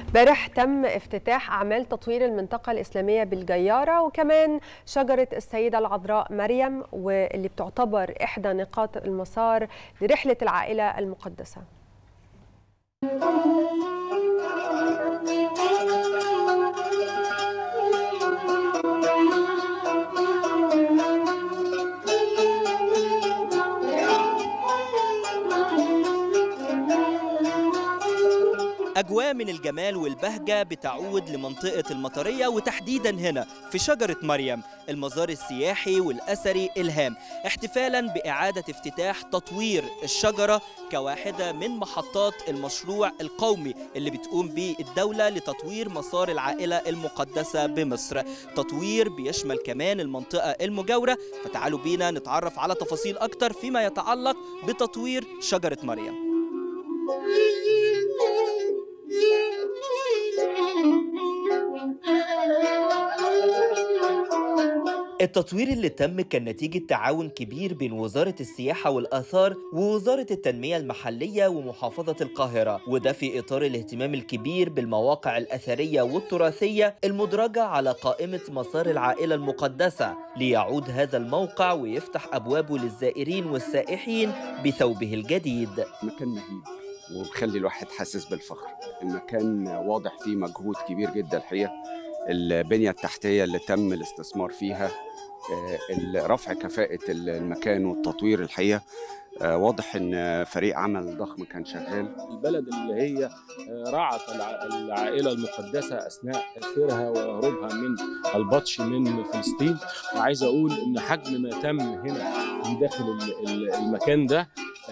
امبارح تم افتتاح اعمال تطوير المنطقه الاسلاميه بالجياره وكمان شجره السيده العذراء مريم واللي بتعتبر احدى نقاط المسار لرحله العائله المقدسه أجواء من الجمال والبهجة بتعود لمنطقة المطرية وتحديدا هنا في شجرة مريم المزار السياحي والأثري إلهام احتفالا بإعادة افتتاح تطوير الشجرة كواحدة من محطات المشروع القومي اللي بتقوم به الدولة لتطوير مسار العائلة المقدسة بمصر تطوير بيشمل كمان المنطقة المجاورة فتعالوا بينا نتعرف على تفاصيل أكتر فيما يتعلق بتطوير شجرة مريم التطوير اللي تم كان نتيجة تعاون كبير بين وزارة السياحة والآثار ووزارة التنمية المحلية ومحافظة القاهرة وده في إطار الاهتمام الكبير بالمواقع الأثرية والتراثية المدرجة على قائمة مسار العائلة المقدسة ليعود هذا الموقع ويفتح أبوابه للزائرين والسائحين بثوبه الجديد مكان مهيب وبخلي الواحد حاسس بالفخر المكان واضح فيه مجهود كبير جدا الحقيقة البنية التحتية اللي تم الاستثمار فيها رفع كفاءة المكان والتطوير الحقيقة واضح ان فريق عمل ضخم كان شغال البلد اللي هي رعت العائله المقدسه اثناء سيرها وهروبها من البطش من فلسطين وعايز اقول ان حجم ما تم هنا من داخل المكان ده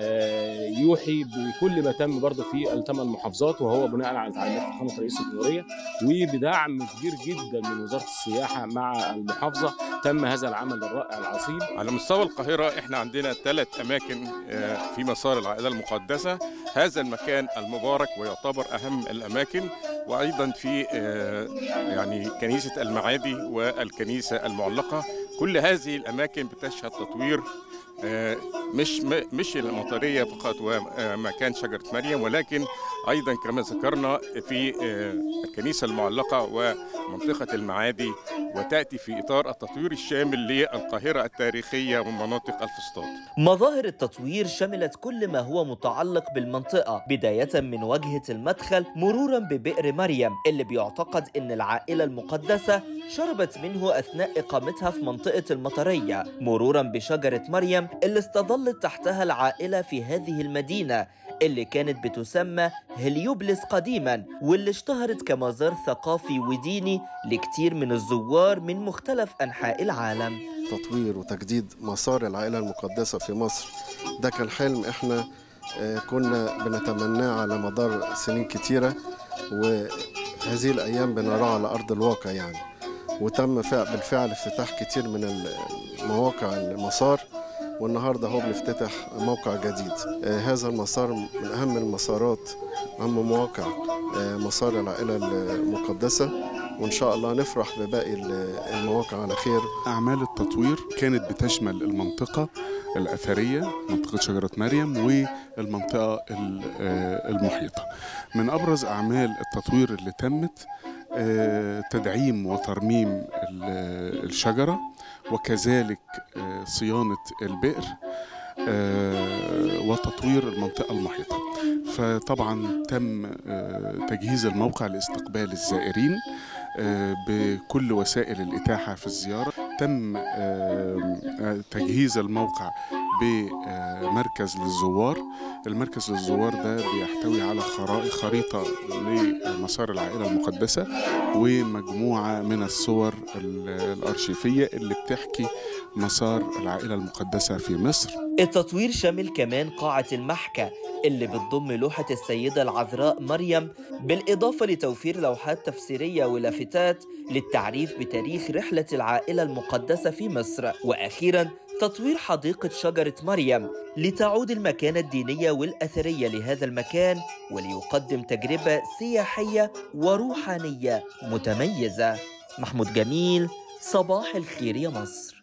يوحي بكل ما تم برضه في الثمان محافظات وهو بناء على تعليمات فخامه رئيس الجمهوريه وبدعم كبير جدا من وزاره السياحه مع المحافظه تم هذا العمل الرائع العظيم على مستوى القاهره احنا عندنا ثلاث اماكن في مسار العائله المقدسه هذا المكان المبارك ويعتبر اهم الاماكن وايضا في يعني كنيسه المعادي والكنيسه المعلقه كل هذه الاماكن بتشهد تطوير مش مش المطريه فقط ومكان شجره مريم ولكن ايضا كما ذكرنا في الكنيسه المعلقه ومنطقه المعادي وتاتي في اطار التطوير الشامل للقاهره التاريخيه ومناطق الفسطاط. مظاهر التطوير شملت كل ما هو متعلق بالمنطقه بدايه من واجهه المدخل مرورا ببئر مريم اللي بيعتقد ان العائله المقدسه شربت منه اثناء اقامتها في منطقه المطريه مرورا بشجره مريم اللي استظلت تحتها العائلة في هذه المدينة اللي كانت بتسمى هليوبلس قديما واللي اشتهرت كمزار ثقافي وديني لكتير من الزوار من مختلف أنحاء العالم تطوير وتجديد مسار العائلة المقدسة في مصر ده كان حلم احنا كنا بنتمناه على مدار سنين كتيرة وهذه الأيام بنراه على أرض الواقع يعني وتم بالفعل افتتاح كتير من مواقع المسار والنهارده هو بنفتتح موقع جديد آه هذا المسار من اهم المسارات اهم مواقع آه مسار العائله المقدسه وان شاء الله نفرح بباقي المواقع على خير اعمال التطوير كانت بتشمل المنطقه الاثريه منطقه شجره مريم والمنطقه المحيطه من ابرز اعمال التطوير اللي تمت تدعيم وترميم الشجره وكذلك صيانه البئر وتطوير المنطقه المحيطه فطبعا تم تجهيز الموقع لاستقبال الزائرين بكل وسائل الاتاحه في الزياره تم تجهيز الموقع بمركز للزوار المركز للزوار ده بيحتوي على خريطة لمسار العائلة المقدسة ومجموعة من الصور الأرشيفية اللي بتحكي مسار العائلة المقدسة في مصر التطوير شامل كمان قاعة المحكى اللي بتضم لوحة السيدة العذراء مريم بالإضافة لتوفير لوحات تفسيرية ولافتات للتعريف بتاريخ رحلة العائلة المقدسة في مصر وأخيراً تطوير حديقة شجرة مريم لتعود المكانة الدينية والأثرية لهذا المكان وليقدم تجربة سياحية وروحانية متميزة محمود جميل صباح الخير يا مصر